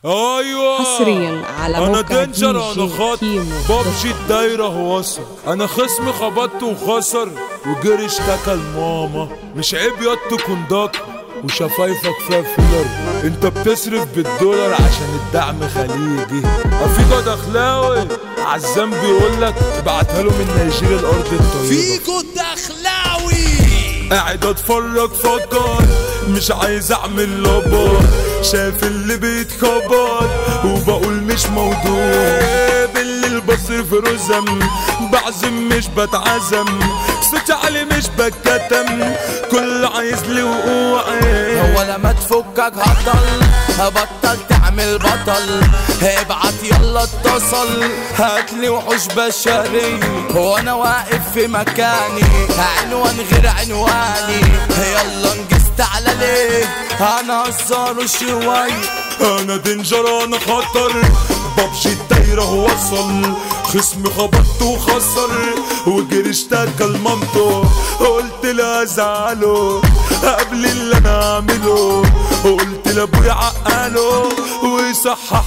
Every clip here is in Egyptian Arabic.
ايوه حصرياً على انا موقع دنجر دي انا جي خاطر كيمو بمشي الدايره وصل انا خصمي خبطت وخسر وجري اشتكى لماما مش عيب يا تكون ضاق وشفايفك فيها فيلر انت بتصرف بالدولار عشان الدعم خليجي افيكو دخلاوي عزام بيقول لك ابعتها له من نيجيريا الارض الطيبه فيكو الدخلاوي قاعد اتفرج فكر مش عايز اعمل لبر شايف اللي بيتخبط وبقول مش موضوع بالليل بصرف رزم بعزم مش بتعزم صوتي عالي مش بتكتم كل عايز لي وقوعي هو لما تفكك هطل هبطل تعمل بطل ابعت يلا اتصل هاتلي وحوش بشري هو انا واقف في مكاني عنوان غير عنواني يلا نجست على ليه انا هزار شوي انا دنجر انا خطر ببجي الدايرة وصل خصمي خبطت وخسر وجري اشتكى لمامته قلت لا ازعله قبل اللي انا اعمله قلت لابويا عقله ويصحح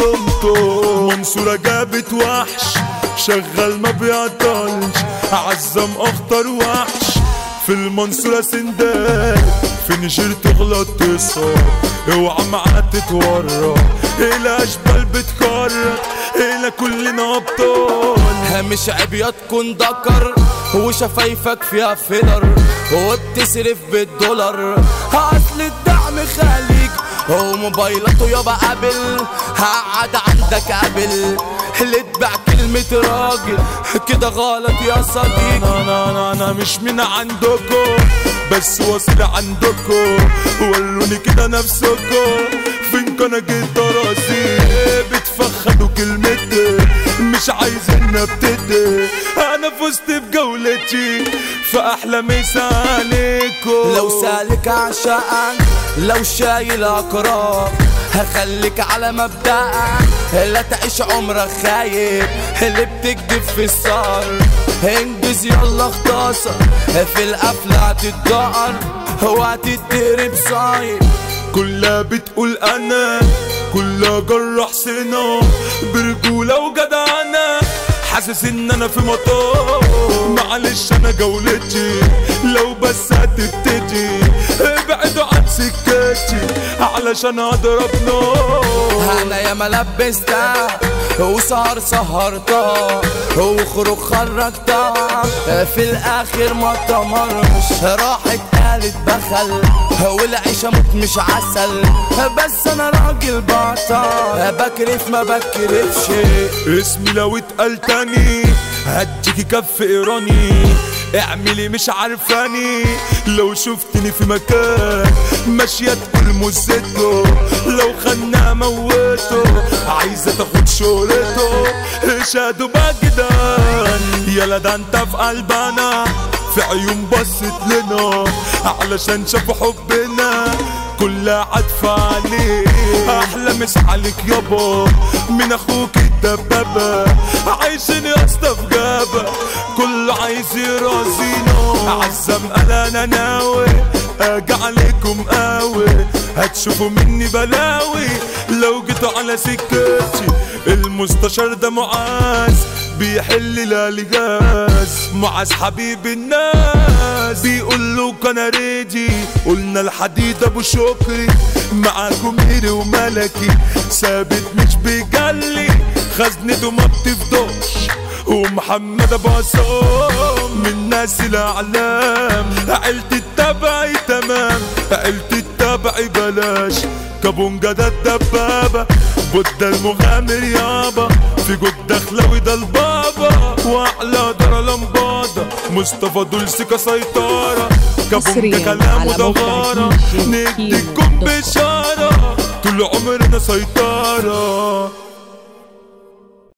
معلومته منصورة جابت وحش شغال ما بيعطلش عزم اخطر وحش في المنصورة سندال في نشير تغلط تصاب اوعى معاه تتورط الى اشبال بتكرر الى كلنا ابطال مش عيب تكون ذكر وشفايفك فيها فيلر وبتصرف بالدولار اصل الدعم خليك وموبايلاته يابا قبل هقعد عندك قبل اللي تباع كلمة راجل كده غلط يا صديقي انا انا انا, أنا مش من عندكم بس واصل عندكم وروني كده نفسكم فين كان جيت راسي بتفخدوا كلمتي مش عايزين نبتدي انا فزت بجولتي في احلى مسا عليكم لو سالك عشقك لو شايل اقرار هخليك على مبدأك لا تعيش عمرك خايب اللي بتكذب في الصار انجز يلا اختصر في القفلة هتتدقر وهتتضرب صايب كلها بتقول انا كلها جرح سنة برجولة وجدعنة حاسس ان انا في مطار معلش انا جولتي لو بس هتبتدي ابعدوا عن سكتي علشان اضرب نار انا يا ملبستها وسهر سهرتها وخروج خرجتها في الاخر ما تمرش راحت قالت بخل والعيشة موت مش عسل بس انا راجل بطل بكرف ما بكرفش اسمي لو اتقال تاني هديكي كف ايراني اعملي مش عارفاني لو شفتني في مكان ماشية تقول مزته لو خنا موته عايزة تاخد شهرته شادوا بجدان يلا ده انت في قلبنا في عيون بصت لنا علشان شافوا حبنا كلها عطفة عليه احلى مس عليك يابا من اخوك الدبابة عايشين يا اسطى في جابة كله عايز يرازينا عزم قال انا ناوي اجي عليكم قوي هتشوفوا مني بلاوي لو جيتوا على سكتي المستشار ده معاذ بيحل الالغاز معاذ حبيب الناس بيقول له كان ريدي قلنا الحديد ابو شكري معاكم هيري وملكي ثابت مش بيجلي خزنته ما بتفضوش ومحمد ابو عصام من ناس الاعلام عيلتي التبعي تمام عيلتي التبعي بلاش كابونجا ده الدبابة بودة المغامر يابا في جود دخلوي ده البابا واعلى دار لمبادة مصطفى دولسكا سيطرة كابونجا حصرياً كلامه على ده موقع غارة DJ نديكم كيمو دوت كوم. بشارة طول عمرنا سيطرة